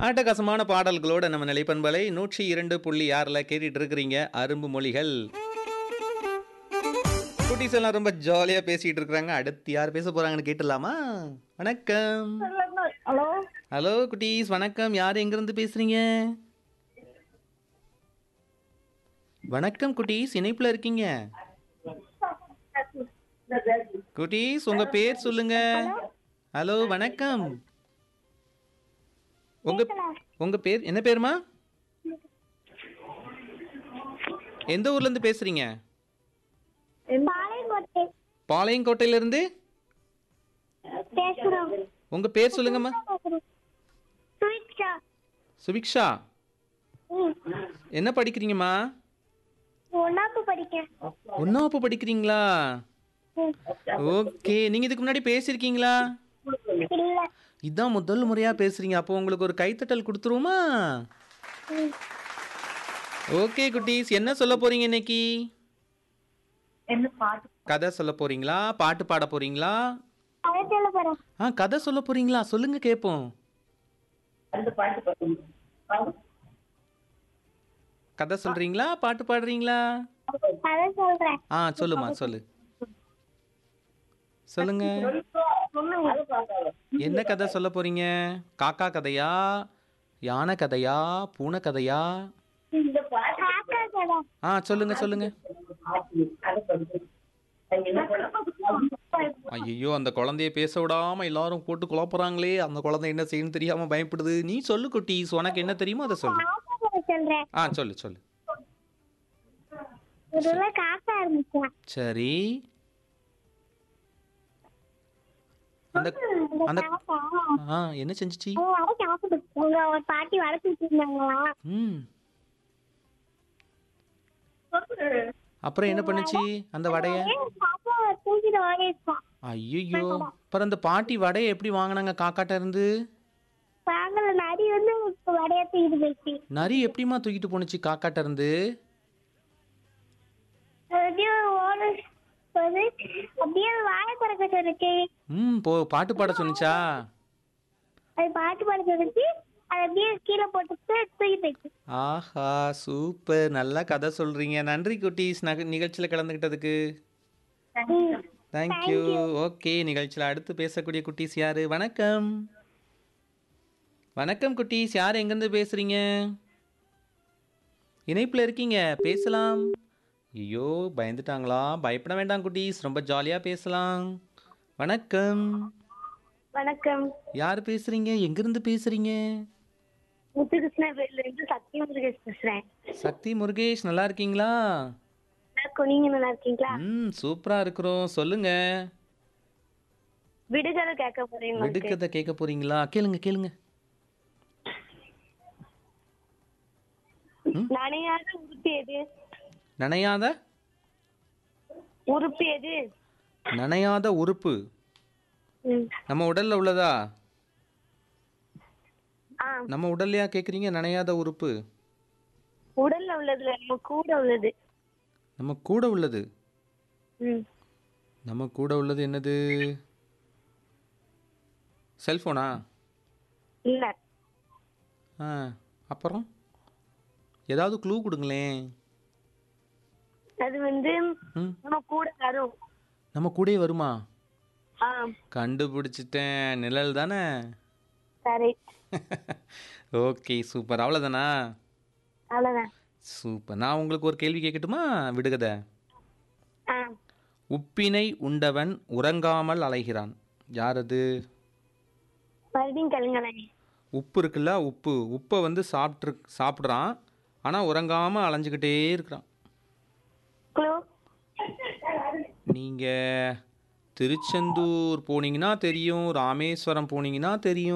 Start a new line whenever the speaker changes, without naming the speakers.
ஆட்டகாசமான பாடல்களோட நம்ம நிலைப்பண்பலை நூற்றி இரண்டு புள்ளி ஆறில் கேட்டுட்டு இருக்கிறீங்க அரும்பு மொழிகள் குட்டீஸ் எல்லாம் ரொம்ப ஜாலியாக பேசிட்டு இருக்கிறாங்க அடுத்து யார் பேச போறாங்கன்னு கேட்டுடலாமா வணக்கம்
ஹலோ
ஹலோ குட்டீஸ் வணக்கம் யார் எங்கிருந்து பேசுறீங்க வணக்கம் குட்டீஸ் இணைப்புல இருக்கீங்க குட்டீஸ் உங்க பேர் சொல்லுங்க ஹலோ வணக்கம் உங்க உங்க பேர் என்ன பேருமா எந்த ஊர்ல இருந்து பேசுறீங்க
பாளையங்கோட்டை
பாளையங்கோட்டையில இருந்து
பேசுறோம்
உங்க பேர் சொல்லுங்கம்மா
சுவிட்சா
சுபிக்ஷா
ம்
என்ன படிக்கிறீங்கம்மா
ஒன்னாப்பு படிக்கிறேன்
ஒன்னாப்பு படிக்கிறீங்களா
ம்.
ஓகே நீங்க இதுக்கு முன்னாடி பேசியிருக்கீங்களா
இல்ல
இதான் முதல் முறையா பேசுறீங்க அப்போ உங்களுக்கு ஒரு கைத்தட்டல் கொடுத்துருவோமா
ம்.
ஓகே குட்டீஸ் என்ன சொல்ல போறீங்க இன்னைக்கு
என்ன பாட்டு
கதை சொல்ல போறீங்களா பாட்டு பாட போறீங்களா
அதை சொல்ல போறேன்
ஆ கதை சொல்ல போறீங்களா சொல்லுங்க கேட்போம் கதை சொல்றீங்களா பாட்டு பாடுறீங்களா
அதை சொல்றேன்
ஆ சொல்லுமா சொல்லு சொல்லுங்க என்ன கதை சொல்ல போறீங்க காக்கா கதையா யானை கதையா பூனை கதையா
காக்கா கடை
ஆ சொல்லுங்க சொல்லுங்க ஐயோ அந்த குழந்தைய பேச விடாம எல்லாரும் போட்டு குழப்புறாங்களே அந்த குழந்தை என்ன செய்யணும் தெரியாம பயப்படுது நீ சொல்லு குட்டீஸ் உனக்கு என்ன தெரியுமோ அதை சொல்லு
காக்கா கடை சொல்றேன்
ஆ சொல்லு சொல்லு
இதுல காக்கா இருந்துச்சா
சரி அந்த
அந்த
அந்த
காக்கா
ஆ என்ன செஞ்சுச்சு
அவங்க வர சாப்பிட்டு உங்க ஒரு பாட்டி வளர்த்துட்டு இருந்தாங்களா
ம் அப்புறம் என்ன பண்ணுச்சு அந்த வடைய
காக்கா தூக்கிட்டு ஓடிடுச்சான்
ஐயோ அப்புறம் அந்த பாட்டி வடையை எப்படி வாங்கினாங்க காக்காட்ட இருந்து
வாங்கல நரி வந்து வடைய தூக்கிட்டு போயிடுச்சு
நரி எப்படிம்மா தூக்கிட்டு போணுச்சு காக்காட்ட இருந்து
அப்படியே ஓடு போது அப்படியே வாழை திறக்க சொல்லுச்சு
ம் போ பாட்டு பாட சொன்னிச்சா
அது பாட்டு பாட சொல்லுச்சு அது அப்படியே கீழே போட்டுட்டு தூக்கி போயிடுச்சு
ஆஹா சூப்பர் நல்லா கதை சொல்றீங்க நன்றி குட்டீஸ் நக நிகழ்ச்சியில் கலந்துக்கிட்டதுக்கு
ம்.
தேங்க்யூ ஓகே நிகழ்ச்சியில் அடுத்து பேசக்கூடிய குட்டீஸ் யாரு வணக்கம் வணக்கம் குட்டீஸ் யார் எங்கேருந்து பேசுறீங்க இணைப்பில் இருக்கீங்க பேசலாம் ஐயோ பயந்துட்டாங்களா பயப்பட வேண்டாம் குட்டீஸ் ரொம்ப ஜாலியாக பேசலாம் வணக்கம்
வணக்கம்
யார் பேசுறீங்க எங்கிருந்து பேசுறீங்க
முத்துகிருஷ்ணா பேர்ல இருந்து சக்தி முருகேஷ் பேசுறேன்
சக்தி முருகேஷ் நல்லா இருக்கீங்களா
நல்லா நீங்க நல்லா இருக்கீங்களா
ம் சூப்பரா இருக்கிறோம் சொல்லுங்க
விடுதலை கேட்க போறேன் உங்களுக்கு.
விடுக்கதை கேட்க போறீங்களா கேளுங்க கேளுங்க
நனையாத உறுப்பு எது
நனையாத
உறுப்பு எது
நனையாத உறுப்பு
ம்.
நம்ம உடல்ல உள்ளதா
ஆ
நம்ம உடல்லையா கேக்குறீங்க நனையாத உறுப்பு
உடல்ல உள்ளதுல நம்ம கூட உள்ளது
நம்ம கூட உள்ளது
ம்
நம்ம கூட உள்ளது என்னது செல்போனா
இல்ல
ஆ அப்புறம் ஏதாவது க்ளூ கொடுங்களேன்
அது வந்து
ம்
நம்ம கூட வரும்
நம்ம கூடயே வருமா
ஆ
கண்டுபிடிச்சிட்டேன் நிழல் தானே
சரி
ஓகே சூப்பர் அவ்வளோதானா
அவ்வளவுதான்
சூப்பர் நான் உங்களுக்கு ஒரு கேள்வி கேட்கட்டுமா விடுகதை
ஆ
உப்பினை உண்டவன் உறங்காமல் அலைகிறான் யார் அது
மறுபடியும் கேளுங்களேன்
உப்பு இருக்குல்ல உப்பு உப்பை வந்து சாப்பிட்ரு சாப்பிட்றான் ஆனால் உறங்காமல் அலைஞ்சிக்கிட்டே இருக்கிறான்
க்ளூ
நீங்கள் திருச்செந்தூர் போனீங்கன்னா தெரியும் ராமேஸ்வரம் போனீங்கன்னா தெரியும்